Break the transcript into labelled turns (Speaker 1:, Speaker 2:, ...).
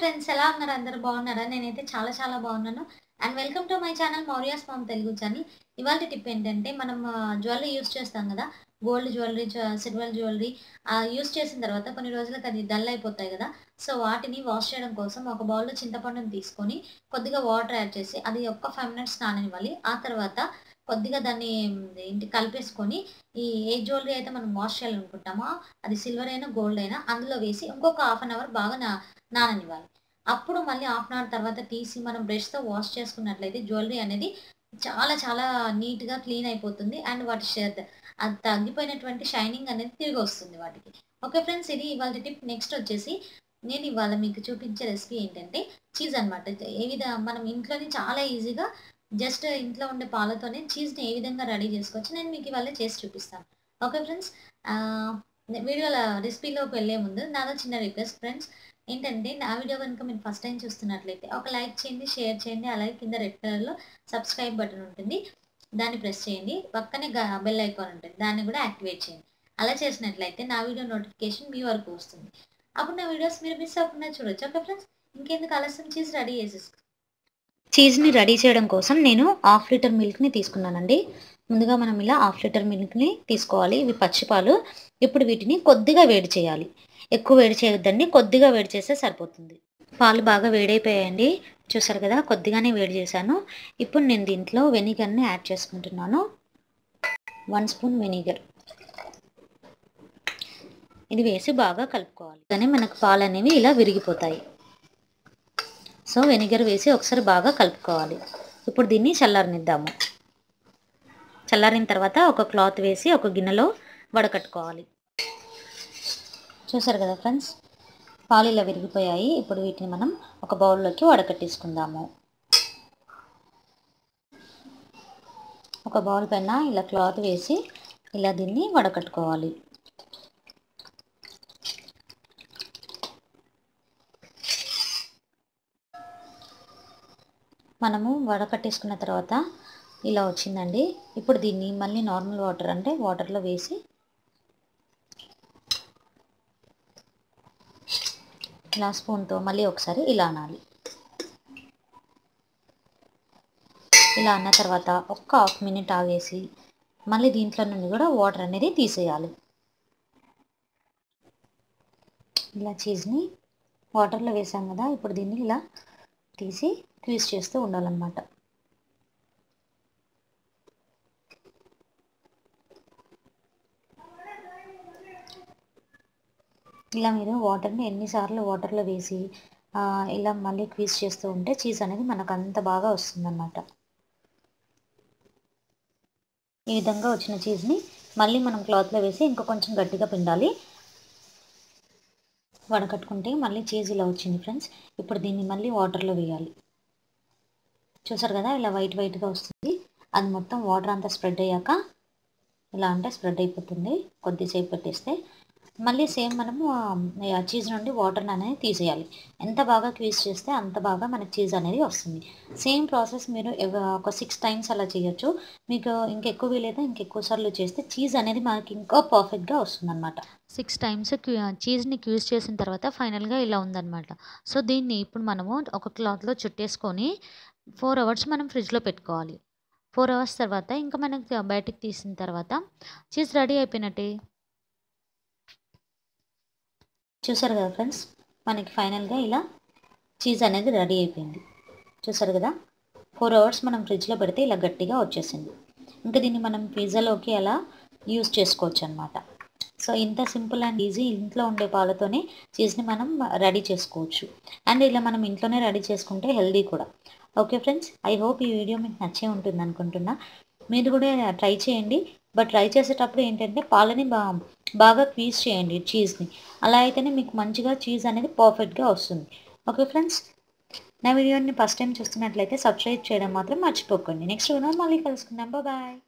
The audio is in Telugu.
Speaker 1: ఫ్రెండ్స్ ఎలా ఉన్నారు అందరూ బాగున్నారా నేనైతే చాలా చాలా బాగున్నాను and welcome to my channel Maurya's mom Telugu channel ఇవాళ టిప్ ఏంటంటే మనం జ్యువెలరీ యూస్ చేస్తాం కదా gold jewellery silver jewellery use చేసిన తర్వాత కొన్ని రోజులకు అది డల్ అయిపోతాయి కదా సో వాటిని వాష్ చేయడం కోసం ఒక బౌల్లో చింతపండుని తీసుకొని కొద్దిగా వాటర్ యాడ్ చేసి అది ఒక్క ఫైవ్ మినిట్స్ నాననివ్వాలి ఆ తర్వాత కొద్దిగా దాన్ని ఏంటి కలిపేసుకొని ఈ ఏ జ్యువెలరీ అయితే మనం వాష్ చేయాలనుకుంటామో అది సిల్వర్ అయినా గోల్డ్ అయినా అందులో వేసి ఇంకొక హాఫ్ అన్ అవర్ బాగా నా నాననివ్వాలి అప్పుడు మళ్ళీ హాఫ్ అన్ అవర్ తర్వాత తీసి మనం బ్రష్తో వాష్ చేసుకున్నట్లయితే జ్యువెలరీ అనేది చాలా చాలా నీట్గా క్లీన్ అయిపోతుంది అండ్ వాటి షేర్ అది తగ్గిపోయినటువంటి షైనింగ్ అనేది తిరిగి వస్తుంది వాటికి ఓకే ఫ్రెండ్స్ ఇది ఇవాళ టిప్ నెక్స్ట్ వచ్చేసి నేను ఇవాళ మీకు చూపించే రెసిపీ ఏంటంటే చీజ్ అనమాట ఏ విధంగా మనం ఇంట్లోనే చాలా ఈజీగా జస్ట్ ఇంట్లో ఉండే పాలతోనే చీజ్ని ఏ విధంగా రెడీ చేసుకోవచ్చు నేను మీకు ఇవాళ చేసి చూపిస్తాను ఓకే ఫ్రెండ్స్ వీడియోల రెసిపీలోకి వెళ్ళే ముందు నాదో చిన్న రిక్వెస్ట్ ఫ్రెండ్స్ ఏంటంటే నా వీడియో కనుక మీరు ఫస్ట్ టైం చూస్తున్నట్లయితే ఒక లైక్ చేయండి షేర్ చేయండి అలాగే కింద రెడ్ కలర్లో సబ్స్క్రైబ్ బటన్ ఉంటుంది దాన్ని ప్రెస్ చేయండి పక్కనే బెల్ ఐకాన్ ఉంటుంది దాన్ని కూడా యాక్టివేట్ చేయండి అలా చేసినట్లయితే నా వీడియో నోటిఫికేషన్ మీ వరకు వస్తుంది అప్పుడు నా వీడియోస్ మీరు మిస్ అవ్వకుండా చూడొచ్చు ఓకే ఫ్రెండ్స్ ఇంకెందుకు ఆలస్యం చీజ్ రెడీ చేసేసుకో
Speaker 2: చీజ్ని రెడీ చేయడం కోసం నేను హాఫ్ లీటర్ మిల్క్ని తీసుకున్నానండి ముందుగా మనం ఇలా హాఫ్ లీటర్ మిల్క్ని తీసుకోవాలి ఇవి పచ్చిపాలు ఇప్పుడు వీటిని కొద్దిగా వేడి చేయాలి ఎక్కువ వేడి చేయొద్దండి కొద్దిగా వేడి చేస్తే సరిపోతుంది పాలు బాగా వేడైపోయాయండి చూసారు కదా కొద్దిగానే వేడి చేశాను ఇప్పుడు నేను దీంట్లో వెనిగర్ని యాడ్ చేసుకుంటున్నాను వన్ స్పూన్ వెనిగర్ ఇది వేసి బాగా కలుపుకోవాలి కానీ మనకు పాలు అనేవి ఇలా విరిగిపోతాయి సో వెనిగర్ వేసి ఒకసారి బాగా కలుపుకోవాలి ఇప్పుడు దీన్ని చల్లారనిద్దాము చల్లారిన తర్వాత ఒక క్లాత్ వేసి ఒక గిన్నెలో వడకట్టుకోవాలి చూసారు కదా ఫ్రెండ్స్ పాలు ఇలా విరిగిపోయాయి ఇప్పుడు వీటిని మనం ఒక బౌల్లోకి వడకట్టేసుకుందాము ఒక బౌల్ పైన ఇలా క్లాత్ వేసి ఇలా దీన్ని వడకట్టుకోవాలి మనము వడకట్టేసుకున్న తర్వాత ఇలా వచ్చిందండి ఇప్పుడు దీన్ని మళ్ళీ నార్మల్ వాటర్ అంటే వాటర్లో వేసి ఇలా స్పూన్తో మళ్ళీ ఒకసారి ఇలా అనాలి ఇలా అన్న తర్వాత ఒక్క హాఫ్ మినిట్ ఆగేసి మళ్ళీ దీంట్లో నుండి కూడా వాటర్ అనేది తీసేయాలి ఇలా చీజ్ని వాటర్లో వేసాం కదా ఇప్పుడు దీన్ని ఇలా తీసి క్రీజ్ చేస్తూ ఉండాలన్నమాట ఇలా మీరు వాటర్ని ఎన్నిసార్లు వాటర్లో వేసి ఇలా మళ్ళీ క్వీజ్ చేస్తూ ఉంటే చీజ్ అనేది మనకు అంత బాగా వస్తుందన్నమాట ఈ విధంగా వచ్చిన చీజ్ని మళ్ళీ మనం క్లాత్లో వేసి ఇంకా కొంచెం గట్టిగా పిండాలి వడకట్టుకుంటే మళ్ళీ చీజ్ ఇలా వచ్చింది ఫ్రెండ్స్ ఇప్పుడు దీన్ని మళ్ళీ వాటర్లో వేయాలి చూసారు కదా ఇలా వైట్ వైట్గా వస్తుంది అది మొత్తం వాటర్ అంతా స్ప్రెడ్ అయ్యాక ఇలా అంటే స్ప్రెడ్ అయిపోతుంది కొద్దిసేపు పెట్టేస్తే మళ్ళీ సేమ్ మనము చీజ్ నుండి వాటర్ అనేది తీసేయాలి ఎంత బాగా క్వీజ్ చేస్తే అంత బాగా మనకి చీజ్ అనేది వస్తుంది సేమ్ ప్రాసెస్ మీరు ఒక సిక్స్ టైమ్స్ అలా చేయొచ్చు మీకు ఇంకెక్కువ వీలైతే ఇంకెక్కువ సార్లు చేస్తే చీజ్ అనేది మనకి ఇంకా పర్ఫెక్ట్గా వస్తుంది అనమాట సిక్స్ టైమ్స్ చీజ్ని క్యూజ్ చేసిన తర్వాత ఫైనల్గా ఇలా ఉందన్నమాట సో దీన్ని ఇప్పుడు మనము ఒక క్లాత్లో చుట్టేసుకొని ఫోర్ అవర్స్ మనం ఫ్రిడ్జ్లో పెట్టుకోవాలి ఫోర్ అవర్స్ తర్వాత ఇంకా మనకి బయటికి తీసిన తర్వాత చీజ్ రెడీ అయిపోయినట్టే చూసారు కదా ఫ్రెండ్స్ మనకి ఫైనల్గా ఇలా చీజ్ అనేది రెడీ అయిపోయింది చూసారు కదా ఫోర్ అవర్స్ మనం ఫ్రిడ్జ్లో పెడితే ఇలా గట్టిగా వచ్చేసింది ఇంకా దీన్ని మనం పిజ్జాలోకి అలా యూస్ చేసుకోవచ్చు అనమాట సో ఇంత సింపుల్ అండ్ ఈజీ ఇంట్లో ఉండే పాలతోనే చీజ్ని మనం రెడీ చేసుకోవచ్చు అండ్ ఇలా మనం ఇంట్లోనే రెడీ చేసుకుంటే హెల్దీ కూడా ఓకే ఫ్రెండ్స్ ఐ హోప్ ఈ వీడియో మీకు నచ్చే ఉంటుంది అనుకుంటున్నా మీరు కూడా ట్రై చేయండి బట్ ట్రై చేసేటప్పుడు ఏంటంటే పాలని బా బాగా క్వీజ్ చేయండి చీజ్ని అలా అయితేనే మీకు మంచిగా చీజ్ అనేది పర్ఫెక్ట్గా వస్తుంది ఓకే ఫ్రెండ్స్ నా వీడియోని ఫస్ట్ టైం చూస్తున్నట్లయితే సబ్స్క్రైబ్ చేయడం మాత్రం మర్చిపోకండి నెక్స్ట్ వీడియో మళ్ళీ కలుసుకుందాం బాయ్